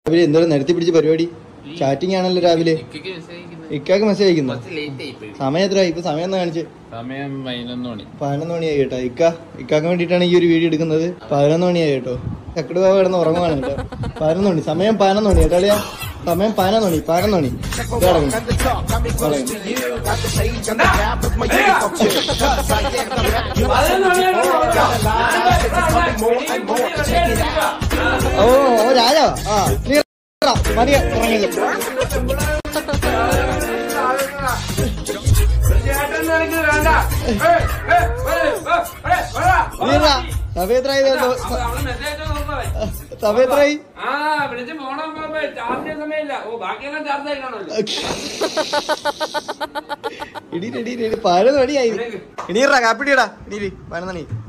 രാവിലെ എന്തോരം നിരത്തി പിടിച്ച പരിപാടി ചാറ്റിംഗ് ആണല്ലോ രാവിലെ ഇക്കയ്ക്ക് മെസ്സേജ് അയക്കുന്നത് ഇക്കാക്ക് മെസ്സേജ് അയക്കുന്നു കുറച്ച് ലേറ്റ് ആയി പോയി സമയം എത്ര ഇപ്പൊ സമയം എന്നാ കാണിച്ച് സമയം പതിനൊന്ന് മണി പതിനൊന്ന് മണിയായി കേട്ടോ ഇക്ക ഇക്കാക്ക് വേണ്ടിയിട്ടാണ് ഈ ഒരു വീഡിയോ എടുക്കുന്നത് പതിനൊന്ന് മണിയായി കേട്ടോ ചക്കട് ബാബ കിടന്ന് ഉറങ്ങുവാണ് കേട്ടോ പതിനൊന്ന് മണി സമയം പതിനൊന്ന് മണി കേട്ടോ അളിയാ സമയം പതിനൊന്ന് മണി പതിനൊന്ന് മണി ദേ കിടക്കുന്നു. കിടക്കുന്നു. ഓ ഓ രാജാ ആ clear ആ. മതി ഉറങ്ങിയത് വീറാ സമയത്രായി സമയത്രായി ആ വിളിച്ച് പോണം ചാർജ് സമയമില്ല ഓ ബാക്കിയെല്ലാം ചാർജ് ആയി കാണുമല്ലോ ഇടി ഇടി ഇടി പതിനൊന്ന് മണിയായി ഇടീറാ കാപ്പിടിയടാ ഇടി പതിനൊന്ന് മണി